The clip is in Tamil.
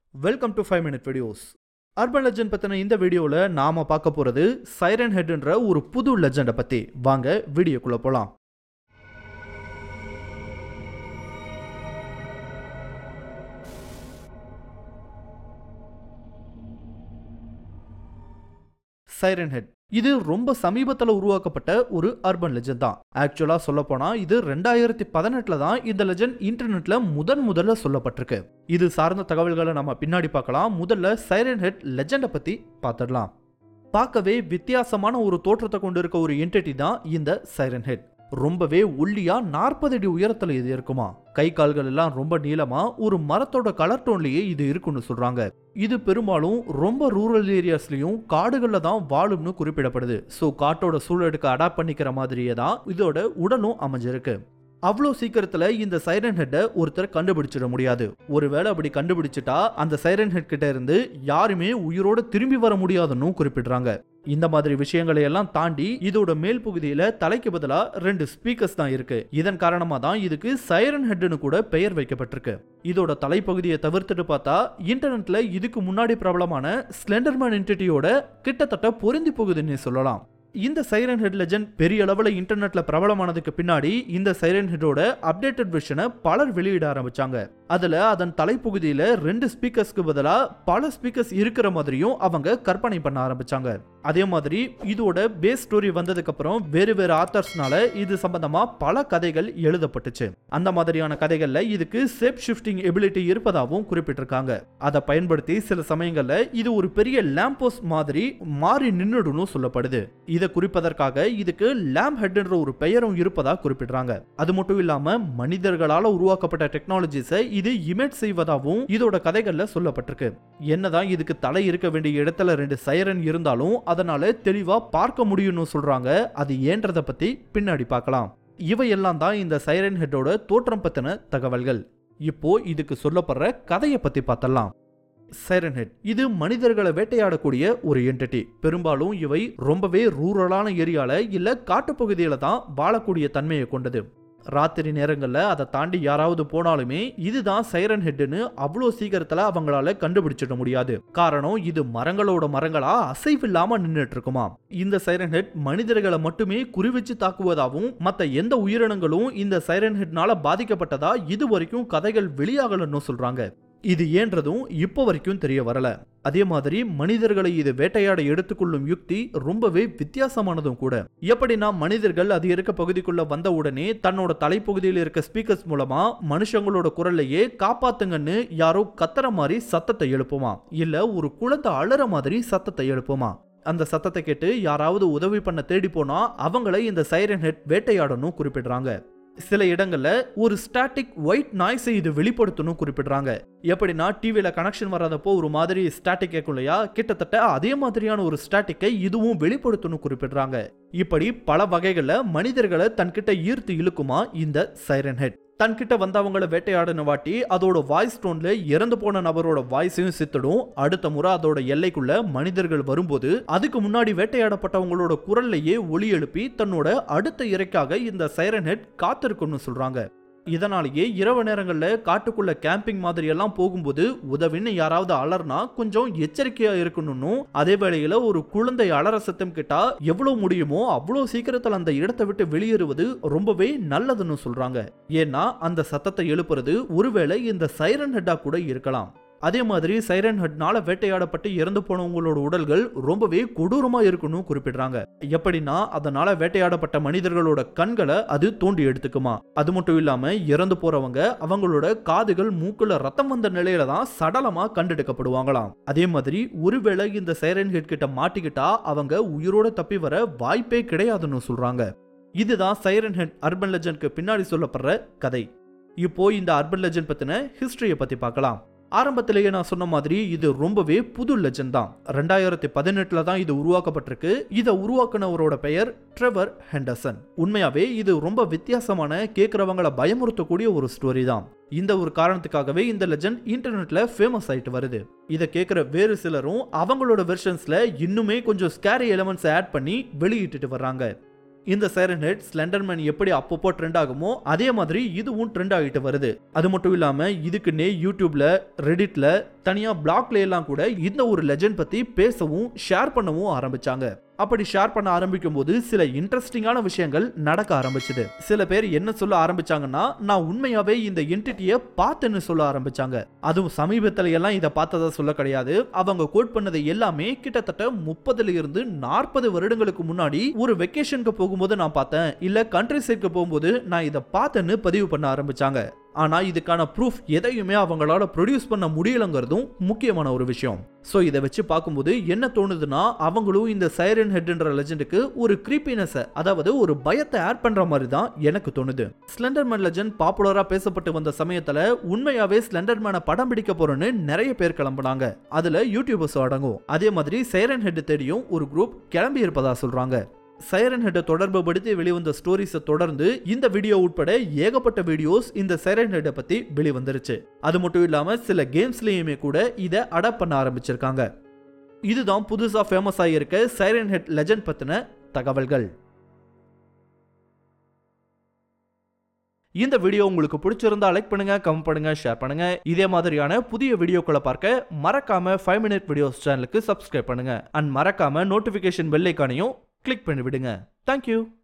welcome to five minute videos urban legend பற்றின இந்த வீடியோவில் நாம பார்க்க போகிறது சைரன் ஹெட்ன்ற ஒரு புது லெஜெண்டை பற்றி வாங்க வீடியோக்குள்ளே போகலாம் சைரன் ஹெட் இது ரொம்ப சமீபத்தில் உருவாக்கப்பட்ட ஒரு அர்பன் லெஜெண்ட் தான் ஆக்சுவலாக சொல்ல போனால் இது ரெண்டாயிரத்தி பதினெட்டில் தான் இந்த லெஜெண்ட் இன்டர்நெட்ல முதன் முதல்ல சொல்லப்பட்டிருக்கு இது சார்ந்த தகவல்களை நம்ம பின்னாடி பார்க்கலாம் முதல்ல சைரன் ஹெட் லெஜெண்டை பற்றி பார்த்துடலாம் பார்க்கவே வித்தியாசமான ஒரு தோற்றத்தை கொண்டு இருக்க ஒரு என்டிட்டி தான் இந்த சைரன் ஹெட் ரொம்பவே ஒல்லியா நாற்பது அடி உயரத்துல இது இருக்குமா கை கால்கள் எல்லாம் ரொம்ப நீளமா ஒரு மரத்தோட கலர் டோன்லயே இது இருக்குன்னு சொல்றாங்க இது பெரும்பாலும் ரொம்ப ரூரல் ஏரியாஸ்லயும் காடுகள்ல தான் வாழும்னு குறிப்பிடப்படுது ஸோ காட்டோட சூழலுக்கு அடாப்ட் பண்ணிக்கிற மாதிரியே தான் இதோட உடலும் அமைஞ்சிருக்கு அவ்வளோ சீக்கிரத்துல இந்த சைரன் ஹெட்டை ஒருத்தர் கண்டுபிடிச்சிட முடியாது ஒருவேளை அப்படி கண்டுபிடிச்சிட்டா அந்த சைரன் ஹெட் கிட்ட இருந்து யாருமே உயிரோட திரும்பி வர முடியாதுன்னு குறிப்பிடுறாங்க இந்த மாதிரி விஷயங்களை எல்லாம் தாண்டி இதோட மேல் பகுதியில தலைக்கு பதிலா ரெண்டு ஸ்பீக்கர்ஸ் தான் இருக்கு இதன் காரணமா தான் இதுக்கு சைரன் ஹெட்னு கூட பெயர் வைக்கப்பட்டிருக்கு இதோட தலைப்பகுதியை தவிர்த்துட்டு பார்த்தா இன்டர்நெட்ல இதுக்கு முன்னாடி பிரபலமான ஸ்லெண்டர்மேன் என்டிட்டியோட கிட்டத்தட்ட பொருந்தி போகுதுன்னு சொல்லலாம் இந்த சைரன் ஹெட் லெஜண்ட் பெரிய அளவில் இன்டர்நெட்ல பிரபலமானதுக்கு பின்னாடி இந்த சைரன் ஹெட்டோட அப்டேட்டட் வெர்ஷனை பலர் வெளியிட ஆரம்பிச்சாங்க அதுல அதன் தலைப்பகுதியில ரெண்டு ஸ்பீக்கர்ஸ்க்கு பதிலா பல ஸ்பீக்கர்ஸ் இருக்கிற மாதிரியும் அவங்க கற்பனை பண்ண ஆரம்பிச்சாங்க அதே மாதிரி இதோட பேஸ் ஸ்டோரி வந்ததுக்கு அப்புறம் வேறு வேறு ஆத்தர்ஸ்னால இது சம்பந்தமா பல கதைகள் எழுதப்பட்டுச்சு அந்த மாதிரியான கதைகள்ல இதுக்கு சேப் ஷிஃப்டிங் எபிலிட்டி இருப்பதாகவும் குறிப்பிட்டிருக்காங்க அதை பயன்படுத்தி சில சமயங்கள்ல இது ஒரு பெரிய லேம்போஸ் மாதிரி மாறி நின்னுடுன்னு சொல்லப்படுது இதை குறிப்பதற்காக இதுக்கு லேம் ஹெட்ன்ற ஒரு பெயரும் இருப்பதா குறிப்பிடுறாங்க அது மட்டும் இல்லாம மனிதர்களால உருவாக்கப்பட்ட டெக்னாலஜிஸை இது இமேட் செய்வதாகவும் இதோட கதைகள்ல சொல்லப்பட்டிருக்கு என்னதான் இதுக்கு தலை இருக்க வேண்டிய இடத்துல ரெண்டு சைரன் இருந்தாலும் அதனால தெளிவா பார்க்க முடியும்னு சொல்றாங்க அது ஏன்றதை பத்தி பின்னாடி பார்க்கலாம் இவையெல்லாம் தான் இந்த சைரன் ஹெட்டோட தோற்றம் பத்தின தகவல்கள் இப்போ இதுக்கு சொல்லப்படுற கதையை பத்தி பார்த்தலாம் சைரன் ஹெட் இது மனிதர்களை வேட்டையாடக்கூடிய ஒரு என்டிட்டி பெரும்பாலும் இவை ரொம்பவே ரூரலான ஏரியால இல்ல காட்டுப்பகுதியில தான் வாழக்கூடிய தன்மையை கொண்டது ராத்திரி நேரங்களில் அதை தாண்டி யாராவது போனாலுமே இதுதான் சைரன் ஹெட்னு அவ்வளோ சீக்கிரத்தில் அவங்களால கண்டுபிடிச்சிட முடியாது காரணம் இது மரங்களோட மரங்களா அசைவில்லாம நின்றுட்டு இருக்குமா இந்த சைரன் ஹெட் மனிதர்களை மட்டுமே குறிவச்சு தாக்குவதாகவும் மற்ற எந்த உயிரினங்களும் இந்த சைரன் ஹெட்னால பாதிக்கப்பட்டதா இது வரைக்கும் கதைகள் வெளியாகலன்னு சொல்றாங்க இது ஏன்றதும் இப்போ வரைக்கும் தெரிய வரல அதே மாதிரி மனிதர்களை இது வேட்டையாட எடுத்துக்கொள்ளும் யுக்தி ரொம்பவே வித்தியாசமானதும் கூட எப்படின்னா மனிதர்கள் அது இருக்க பகுதிக்குள்ள வந்த உடனே தன்னோட தலைப்பகுதியில் இருக்க ஸ்பீக்கர்ஸ் மூலமா மனுஷங்களோட குரல்லையே காப்பாத்துங்கன்னு யாரோ கத்துற மாதிரி சத்தத்தை எழுப்புமா இல்ல ஒரு குழந்தை அழற மாதிரி சத்தத்தை எழுப்புமா அந்த சத்தத்தை கேட்டு யாராவது உதவி பண்ண தேடி போனா அவங்களை இந்த சைரன் ஹெட் வேட்டையாடணும் குறிப்பிடுறாங்க சில இடங்கள்ல ஒரு ஸ்டாட்டிக் ஒயிட் நாய்ஸை இது வெளிப்படுத்தணும் குறிப்பிடுறாங்க எப்படின்னா டிவியில கனெக்ஷன் வராதப்போ ஒரு மாதிரி ஸ்டாட்டிக் கேட்கும் இல்லையா கிட்டத்தட்ட அதே மாதிரியான ஒரு ஸ்டாட்டிக்கை இதுவும் வெளிப்படுத்தணும் குறிப்பிடுறாங்க இப்படி பல வகைகள்ல மனிதர்களை தன்கிட்ட ஈர்த்து இழுக்குமா இந்த சைரன் ஹெட் தன்கிட்ட வந்தவங்கள வேட்டையாடின வாட்டி அதோட வாய்ஸ் டோன்ல இறந்து போன நபரோட வாய்ஸையும் சித்திடும் அடுத்த முறை அதோட எல்லைக்குள்ள மனிதர்கள் வரும்போது அதுக்கு முன்னாடி வேட்டையாடப்பட்டவங்களோட குரல்லையே ஒளி எழுப்பி தன்னோட அடுத்த இறைக்காக இந்த சைரன் ஹெட் காத்திருக்கும்னு சொல்றாங்க இதனாலேயே இரவு நேரங்களில் காட்டுக்குள்ள கேம்பிங் மாதிரி எல்லாம் போகும்போது உதவின்னு யாராவது அலர்னா கொஞ்சம் எச்சரிக்கையா இருக்கணும்னு அதே வேளையில ஒரு குழந்தை அலற சத்தம் கேட்டா எவ்வளவு முடியுமோ அவ்வளோ சீக்கிரத்தில் அந்த இடத்தை விட்டு வெளியேறுவது ரொம்பவே நல்லதுன்னு சொல்றாங்க ஏன்னா அந்த சத்தத்தை எழுப்புறது ஒருவேளை இந்த சைரன் ஹெட்டா கூட இருக்கலாம் அதே மாதிரி சைரன் ஹெட்னால வேட்டையாடப்பட்டு இறந்து போனவங்களோட உடல்கள் ரொம்பவே கொடூரமா இருக்குன்னு குறிப்பிடுறாங்க எப்படின்னா அதனால வேட்டையாடப்பட்ட மனிதர்களோட கண்களை அது தோண்டி எடுத்துக்குமா அது மட்டும் இல்லாம இறந்து போறவங்க அவங்களோட காதுகள் மூக்குல ரத்தம் வந்த நிலையில தான் சடலமா கண்டெடுக்கப்படுவாங்களாம் அதே மாதிரி ஒருவேளை இந்த சைரன் ஹெட் கிட்ட மாட்டிக்கிட்டா அவங்க உயிரோட தப்பி வர வாய்ப்பே கிடையாதுன்னு சொல்றாங்க இதுதான் சைரன் ஹெட் அர்பன் லெஜண்ட்க்கு பின்னாடி சொல்லப்படுற கதை இப்போ இந்த அர்பன் லெஜண்ட் பத்தின ஹிஸ்டரியை பத்தி பார்க்கலாம் ஆரம்பத்திலேயே நான் சொன்ன மாதிரி இது ரொம்பவே புது லெஜண்ட் தான் ரெண்டாயிரத்தி பதினெட்டுல தான் இது உருவாக்கப்பட்டிருக்கு இதை உருவாக்குனவரோட பெயர் ட்ரெவர் ஹெண்டர்சன் உண்மையாவே இது ரொம்ப வித்தியாசமான கேட்குறவங்களை பயமுறுத்தக்கூடிய ஒரு ஸ்டோரி தான் இந்த ஒரு காரணத்துக்காகவே இந்த லெஜண்ட் இன்டர்நெட்ல ஃபேமஸ் ஆயிட்டு வருது இதை கேட்குற வேறு சிலரும் அவங்களோட வெர்ஷன்ஸ்ல இன்னுமே கொஞ்சம் ஸ்கேரி எலமெண்ட்ஸ் ஆட் பண்ணி வெளியிட்டுட்டு வர்றாங்க இந்த சைரன் ஹெட் ஸ்லெண்டர்மேன் எப்படி அப்பப்போ ட்ரெண்ட் ஆகுமோ அதே மாதிரி இதுவும் ட்ரெண்ட் ஆகிட்டு வருது அது மட்டும் இல்லாம இதுக்குன்னே யூடியூப்ல ரெடிட்ல தனியா பிளாக்ல எல்லாம் கூட இந்த ஒரு லெஜண்ட் பத்தி பேசவும் ஷேர் பண்ணவும் ஆரம்பிச்சாங்க அப்படி ஷேர் பண்ண ஆரம்பிக்கும் போது சில இன்ட்ரெஸ்டிங்கான விஷயங்கள் நடக்க ஆரம்பிச்சது சில பேர் என்ன சொல்ல ஆரம்பிச்சாங்கன்னா நான் உண்மையாவே இந்த என்டிட்டியை பார்த்தேன்னு சொல்ல ஆரம்பிச்சாங்க அதுவும் சமீபத்துல எல்லாம் இதை பார்த்ததா சொல்ல கிடையாது அவங்க கோட் பண்ணது எல்லாமே கிட்டத்தட்ட முப்பதுல இருந்து நாற்பது வருடங்களுக்கு முன்னாடி ஒரு வெக்கேஷனுக்கு போகும்போது நான் பார்த்தேன் இல்ல கண்ட்ரி சைட்க்கு போகும்போது நான் இதை பார்த்தேன்னு பதிவு பண்ண ஆரம்பிச்சாங்க ஆனா இதுக்கான ப்ரூஃப் எதையுமே அவங்களால ப்ரொடியூஸ் பண்ண முடியலங்கிறதும் முக்கியமான ஒரு விஷயம் ஸோ இதை வச்சு பார்க்கும்போது என்ன தோணுதுன்னா அவங்களும் இந்த சைரன் ஹெட்ன்ற லெஜெண்டுக்கு ஒரு creepiness அதாவது ஒரு பயத்தை ஆட் பண்ற மாதிரி தான் எனக்கு தோணுது ஸ்லெண்டர்மேன் லெஜெண்ட் பாப்புலரா பேசப்பட்டு வந்த சமயத்துல உண்மையாவே ஸ்லெண்டர்மேனை படம் பிடிக்க போறோன்னு நிறைய பேர் கிளம்புனாங்க அதுல யூடியூபர்ஸ் அடங்கும் அதே மாதிரி சைரன் ஹெட் தேடியும் ஒரு குரூப் கிளம்பி இருப்பதா சொல்றாங்க சைரன் ஹெட்டை தொடர்பு படுத்தி வெளிவந்த ஸ்டோரிஸை தொடர்ந்து இந்த வீடியோ உட்பட ஏகப்பட்ட வீடியோஸ் இந்த சைரன் ஹெட்டை பத்தி வெளிவந்துருச்சு அது மட்டும் இல்லாம சில கேம்ஸ்லயுமே கூட இதை அடாப்ட் பண்ண ஆரம்பிச்சிருக்காங்க இதுதான் புதுசா ஃபேமஸ் ஆகியிருக்க சைரன் ஹெட் லெஜண்ட் பத்தின தகவல்கள் இந்த வீடியோ உங்களுக்கு பிடிச்சிருந்தா லைக் பண்ணுங்க கமெண்ட் பண்ணுங்க ஷேர் பண்ணுங்க இதே மாதிரியான புதிய வீடியோக்களை பார்க்க மறக்காம ஃபைவ் மினிட் வீடியோஸ் சேனலுக்கு சப்ஸ்கிரைப் பண்ணுங்க அண்ட் மறக்காம நோட்டிபிகேஷன் பெல் ஐக்கானையும் கிளிக் பண்ணி விடுங்க தேங்க்யூ